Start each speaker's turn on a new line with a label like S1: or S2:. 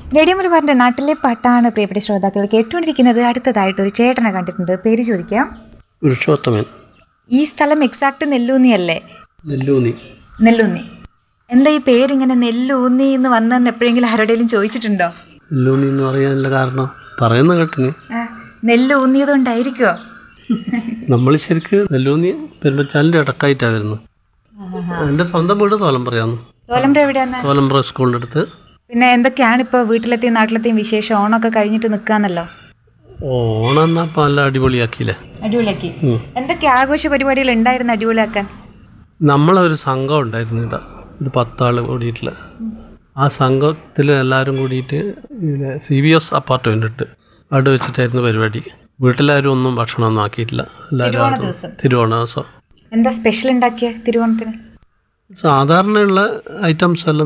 S1: Radio മലബാറിന്റെ നാട്ടിലെ പാട്ടാണ് പ്രിയപ്പെട്ട ശ്രോതാക്കൾ കേട്ടുകൊണ്ടിരിക്കുന്നത് അടുത്തതായിട്ട് ഒരു ചേട്ടനെ കണ്ടിട്ടുണ്ട് പേര് ചോദിക്കാം
S2: പുരുഷോത്തമൻ
S1: ഈ സ്ഥലം എക്സാക്ട് നെല്ലൂന്നി അല്ലേ
S2: നെല്ലൂന്നി
S1: നെല്ലൂന്നി എന്താ ഈ പേരിങ്ങനെ നെല്ലൂന്നി എന്ന് വന്നെന്ന് എപ്പോഴെങ്കിലും ആരോടെങ്കിലും ചോദിച്ചിട്ടുണ്ടോ
S2: നെല്ലൂന്നി എന്ന് പറയാനുള്ള കാരണം പറയുന്ന കേട്ടിന്
S1: ആ, നെല്ല് ഊന്നിയത് കൊണ്ടായിരിക്കുമോ
S2: നമ്മൾ ശരിക്ക് നെല്ലൂന്നി പെരുമ്പച്ചാലിൻ്റെ ഇടക്കായിട്ടാണ് വരുന്നത് എൻ്റെ സ്വന്തം വീട് തോലമ്പറയാന്ന്
S1: തോലമ്പ്ര എവിടെയാന്ന്
S2: തോലമ്പറ സ്കൂളിൻ്റെ അടുത്ത്
S1: പിന്നെ എന്തൊക്കെയാണ് ഇപ്പോൾ വീട്ടിലെത്തിയും നാട്ടിലെത്തിയും വിശേഷം ഓണമൊക്കെ കഴിഞ്ഞിട്ട് നിൽക്കാന്നല്ലോ
S2: ഓണം എന്നാ ഇപ്പം നല്ല അടിപൊളിയാക്കിയില്ലേ
S1: അടിപൊളിയാക്കി എന്തൊക്കെ ആഘോഷ പരിപാടികൾ ഉണ്ടായിരുന്നു അടിപൊളിയാക്കാൻ
S2: നമ്മളൊരു സംഘം ഉണ്ടായിരുന്നു ഇവിടെ ഒരു പത്താൾ കൂടിയിട്ടുള്ള ആ സംഘത്തിൽ എല്ലാവരും കൂടിയിട്ട് ഇതിലെ സി ബി എസ് അപ്പാർട്ട്മെൻ്റ് ഉണ്ട് അവിടെ വെച്ചിട്ടായിരുന്നു പരിപാടി വീട്ടിലാരും ഒന്നും ഭക്ഷണമൊന്നും ആക്കിയിട്ടില്ല എല്ലാവരും അവിടെ-
S1: ദിവസം.
S2: തിരുവോണ ദിവസം
S1: എന്താ സ്പെഷ്യൽ ഉണ്ടാക്കിയ തിരുവോണത്തിന്
S2: സാധാരണയുള്ള ഐറ്റംസ് എല്ലാം